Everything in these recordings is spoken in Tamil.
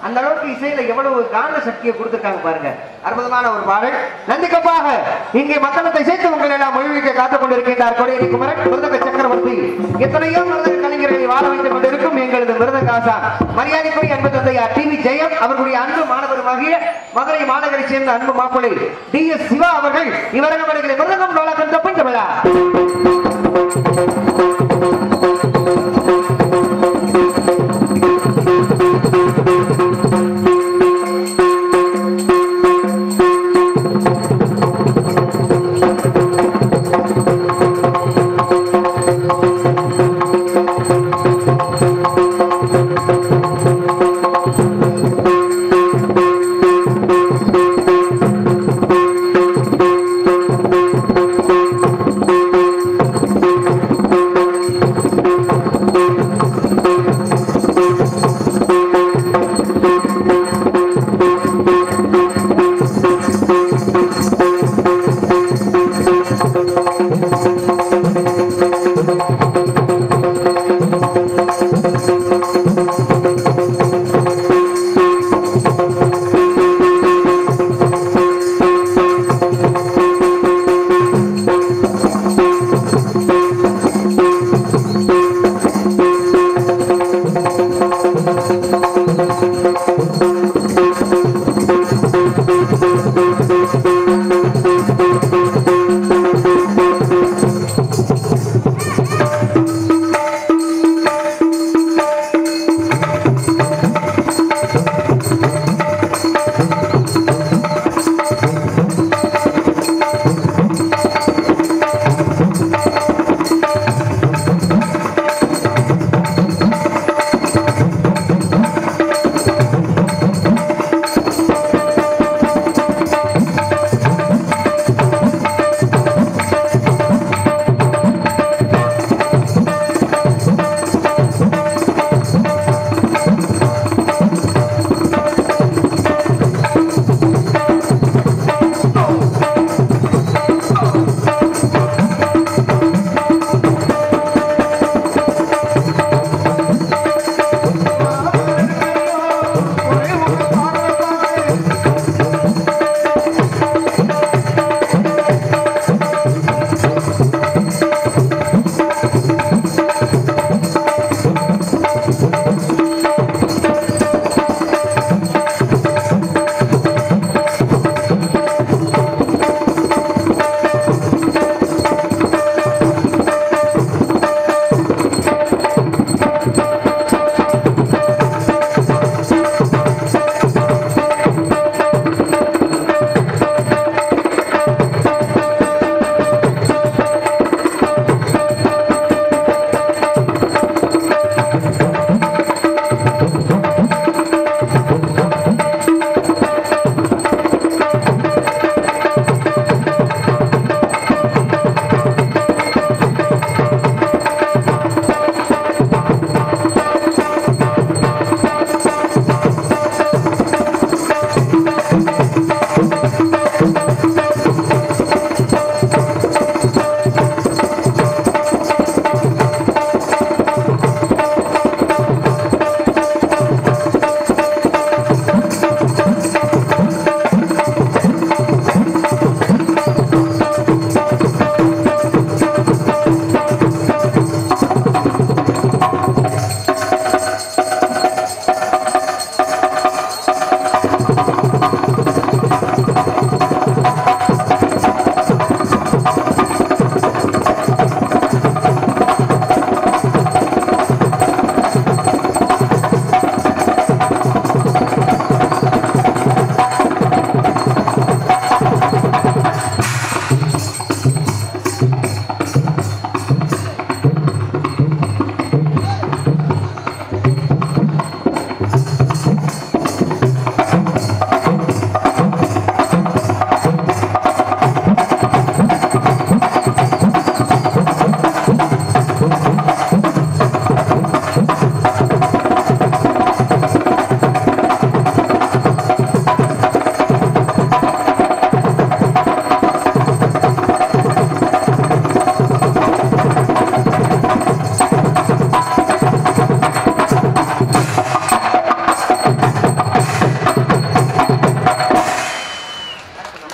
அந்த அளவுக்கு இசையில எவ்வளவு காந்த சக்தியை கொடுத்திருக்காங்க பாருங்க அற்புதமான ஒரு பாடல் நந்திக்கப்பாக இங்கே மக்களத்தை சேர்த்து உங்களை எல்லாம் மொழிவிக்க காத்துக் கொண்டிருக்கின்றார் கொடையடி குமரன் மிருதக சக்கரவர்த்தி எத்தனையோ மிருதக கலைஞர்களை வாழ வைத்துக் கொண்டிருக்கும் எங்களது மிருதகாசா மரியாதைக்குரிய அன்பு தந்தையார் டி வி ஜெயம் அவர்களுடைய அன்பு மாணவருமாகிய மதுரை மாநகரை சேர்ந்த அன்பு மாப்பிள்ளை டி எஸ் சிவா அவர்கள் இவரகம் அடைகிற மிருதகம் நோலாக்கம் தப்பின் விழா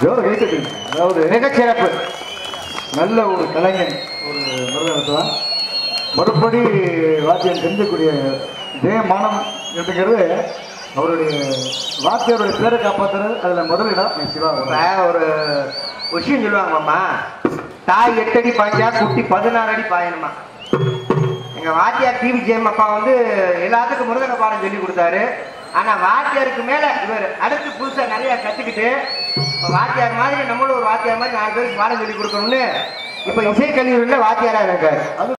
ஜோர கைத்தட்டி அதாவது மிகச்சிறப்பு நல்ல ஒரு கலைஞன் ஒரு மிருகத்தான் மறுபடி வாத்தியம் தெரிஞ்சக்கூடிய இதே மானம் அப்படிங்கிறது அவருடைய வாத்தியருடைய பேரை காப்பாத்துறது அதுல முதலிடம் என் சிவா இப்ப ஒரு விஷயம் சொல்லுவாங்க மாமா தாய் எட்டடி பாய்ஞ்சா குட்டி பதினாறு அடி பாயணுமா எங்க வாத்தியார் டிவி ஜெயம் அப்பா வந்து எல்லாத்துக்கும் முருகனை பாடம் சொல்லி கொடுத்தாரு ஆனா வாத்தியாருக்கு மேல இவர் அடுத்து புதுசா நிறைய கத்துக்கிட்டு இப்ப வாத்தியார் மாதிரி நம்மளும் ஒரு வாத்தியார் மாதிரி நாலு பேருக்கு பாடம் சொல்லி கொடுக்கணும்னு இப்ப இசை கல்லூரியில வாத்தியாரா இருக்காரு அது